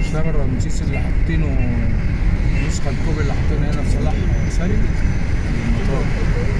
مش فاهم الرمسيس اللي حاطينه نسخة الكوبي اللي حاطينه هنا في صلاح سالم المطار